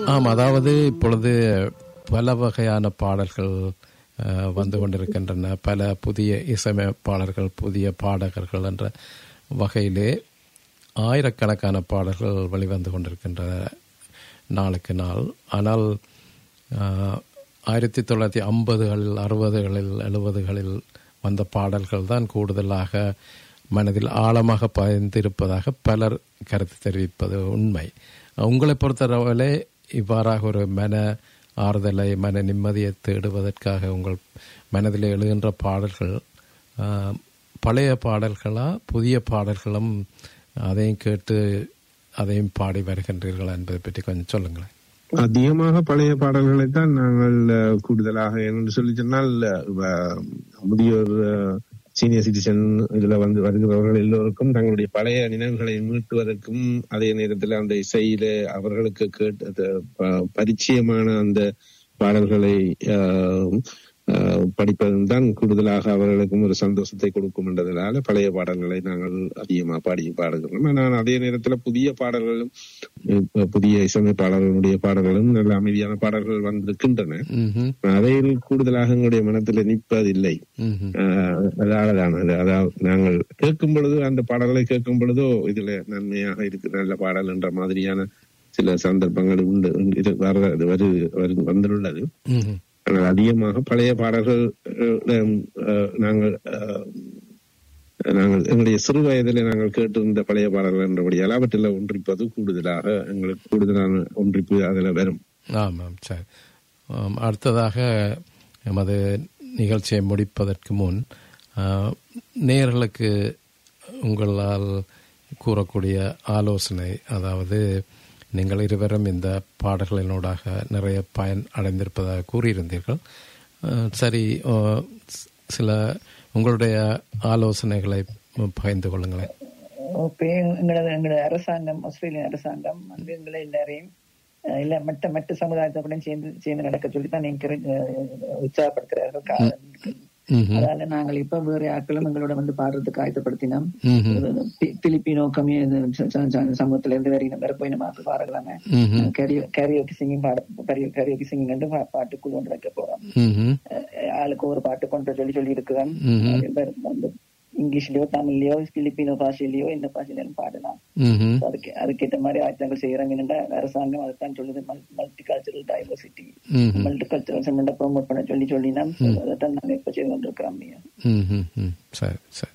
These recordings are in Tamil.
ஆம் அதாவது இப்பொழுது பல வகையான பாடல்கள் அஹ், வந்து கொண்டிருக்கின்றன பல புதிய இசையமைப்பாளர்கள் புதிய பாடகர்கள் என்ற வகையிலே ஆயிரக்கணக்கான பாடல்கள் வெளிவந்து கொண்டிருக்கின்றன நாளுக்கு நாள் ஆனால் அஹ், ஆயிரத்தி தொள்ளாயிரத்தி ஐம்பதுகளில் அறுபதுகளில் எழுபதுகளில் வந்த பாடல்கள் தான் கூடுதலாக மனதில் ஆழமாக பதிந்திருப்பதாக பலர் கருத்து தெரிவிப்பது உண்மை உங்களை பொறுத்தளவிலே இவ்வாறாக ஒரு மன ஆறுதலை மன நிம்மதியை தேடுவதற்காக உங்கள் மனதில் எழுகின்ற பாடல்கள் ஆஹ், பழைய பாடல்களா புதிய பாடல்களும் அதையும் கேட்டு அதையும் பாடி வருகின்றீர்களா என்பதை பற்றி கொஞ்சம் சொல்லுங்களேன் அதிகமாக பழைய பாடல்களை தான் நாங்கள் அஹ், கூடுதலாக என்று சொல்லி சொன்னால் அஹ், முதியோர் சீனியர் சிட்டிசன் இதுல வந்து வருகிறவர்கள் எல்லோருக்கும் தங்களுடைய பழைய நினைவுகளை மீட்டுவதற்கும் அதே நேரத்தில் அந்த இசையில அவர்களுக்கு கேட்டு அது, ப- பரிச்சயமான அந்த பாடல்களை அஹ், அஹ், படிப்பதும் தான் கூடுதலாக அவர்களுக்கும் ஒரு சந்தோஷத்தை கொடுக்கும் என்றதுனால பழைய பாடல்களை நாங்கள் அதிகமாக பாடி பாடுகிறோம் ஆனால் அதே நேரத்தில் புதிய பாடல்களும் இப்ப புதிய இசையமைப்பாளர்களுடைய பாடல்களும் நல்ல அமைதியான பாடல்கள் வந்திருக்கின்றன ம்ஹும். அவையில் கூடுதலாக எங்களுடைய மனத்தில் நிற்பதில்லை ம்ஹும். ஆஹ் அதாலதான் அது அதாவது நாங்கள் கேட்கும் பொழுது அந்த பாடல்களை கேட்கும் பொழுதோ இதுல நன்மையாக இருக்கு நல்ல பாடல் என்ற மாதிரியான சில சந்தர்ப்பங்கள் உண்டு இது வர வரு வரு- வந்துள்ளது ம்ஹும். ஆனால் அதிகமாக பழைய பாடல்கள் அஹ், அஹ், நாங்கள் அஹ், நாங்கள் எங்களுடைய சிறு வயதிலே நாங்கள் கேட்டிருந்த பழைய பாடல்கள் என்றபடியால் அவற்றில் ஒன்றிப்பது கூடுதலாக எங்களுக்கு கூடுதலான ஒன்றிப்பு அதில் வரும் ஆமாம் சரி ஆம், அடுத்ததாக எமது நிகழ்ச்சியை முடிப்பதற்கு முன் ஆ, நேயர்களுக்கு உங்களால் கூறக்கூடிய ஆலோசனை அதாவது நீங்கள் இருவரும் இந்த பாடல்களினூடாக நிறைய பயன் அடைந்திருப்பதாக கூறியிருந்தீர்கள் ஆ, சரி ஆ, ஸ்- சில உங்களுடைய ஆலோசனைகளை பகிர்ந்து கொள்ளுங்களேன் இப்போ எங்களது எங்களோட அரசாங்கம் ஆஸ்திரேலிய அரசாங்கம் வந்து எங்களை எல்லாரையும் அஹ், இல்ல மற்ற மற்ற சமுதாயத்தை கூட சேர்ந்து சேர்ந்து நடக்க சொல்லி தான் encourage, அஹ், உற்சாகப்படுத்துறார்கள் காரணம் ம்ஹும். அதால நாங்கள் இப்ப வேற ஆட்களும் எங்களோட வந்து பாடுறதுக்கு ஆயத்தப்படுத்தினோம் ம்ஹும். பிலிப்பினோ கம்மிய சமூகத்துல இருந்து வேற வேற போய் நம்ம பாடலாமே ம்ஹும். கேரியோக்கி சிங்கிங் பாட கேரியோக்கி சிங்கிங் வந்து பா- பாட்டுக்குழு ஒன்று வைக்க போறோம் ம்ஹும். அஹ், ஆளுக்கு ஒரு பாட்டு கொண்டு சொல்லி சொல்லி இருக்கிறோம் ம்ஹும். வந்து இங்கிலீஷ்லயோ தமிழ்லயோ பிலிப்பினோ பாஷையிலயோ எந்த பாஷையிலும் பாடலாம் ம்ஹும். அதுக்கு அதுக்கேற்ற மாதிரி ஆயத்தங்கள் செய்யறாங்க என்னடா அரசாங்கம் அதுதான் சொல்லுது மல்டி கல்ச்சரல் டைவர்சிட்டி ம்ஹும். மல்டி கல்ச்சரல் ப்ரோமோட் பண்ண சொல்லி சொல்லினா அதைத்தான் நாங்க இப்ப செய்து கொண்டிருக்கிறோம் ஐயா. ம், ம், ம். சரி சரி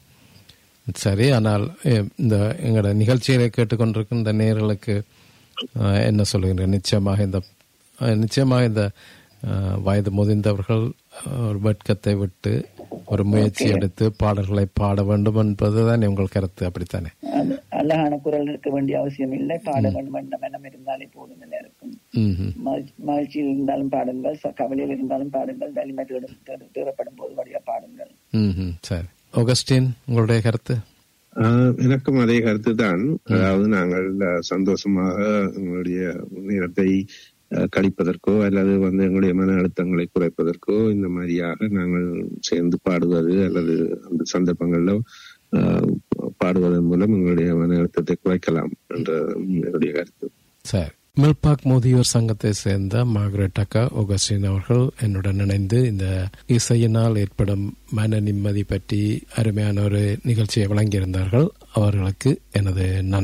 சரி ஆனால் எ, இந்த எங்களோட நிகழ்ச்சிகளை கேட்டுக்கொண்டிருக்கும் இந்த நேர்களுக்கு அஹ், என்ன சொல்லுகின்ற நிச்சயமாக இந்த அஹ், நிச்சயமாக இந்த அஹ், வயது முதிர்ந்தவர்கள் அஹ், ஒரு வெட்கத்தை விட்டு ஒரு முயற்சி எடுத்து பாடல்களை பாட வேண்டும் என்பதுதான் உங்கள் கருத்து அப்படித்தானே அது அழகான குரல் இருக்க வேண்டிய அவசியம் இல்லை பாட வேண்டும் என்ற மனம் இருந்தாலே போதும் எல்லாருக்கும் ம், ம். மகிழ்ச்சி- மகிழ்ச்சியில் இருந்தாலும் பாடுங்கள் ச- கவலையில் இருந்தாலும் பாடுங்கள் வலிமை தேடும் தேடு- தேடப்படும் போது வழியா பாடுங்கள் ம், ம். சரி ஆகஸ்டின் உங்களுடைய கருத்து ஆஹ் எனக்கும் அதே கருத்து தான் அதாவது நாங்கள் அஹ், சந்தோஷமாக எங்களுடைய நேரத்தை அஹ், கழிப்பதற்கோ அல்லது வந்து எங்களுடைய மன அழுத்தங்களை குறைப்பதற்கோ இந்த மாதிரியாக நாங்கள் சேர்ந்து பாடுவது அல்லது அந்த சந்தர்ப்பங்கள்ல அஹ், பாடுவதன் மூலம் எங்களுடைய மன அழுத்தத்தை குறைக்கலாம் என்ற என்னுடைய கருத்து சரி மில்பாக் முதியோர் சங்கத்தை சேர்ந்த மார்கரெட் அக்கா ஒகஸ்டின் அவர்கள் என்னுடன் இணைந்து இந்த இசையினால் ஏற்படும் மன நிம்மதி பற்றி அருமையான ஒரு நிகழ்ச்சியை வழங்கியிருந்தார்கள் அவர்களுக்கு எனது நன்றி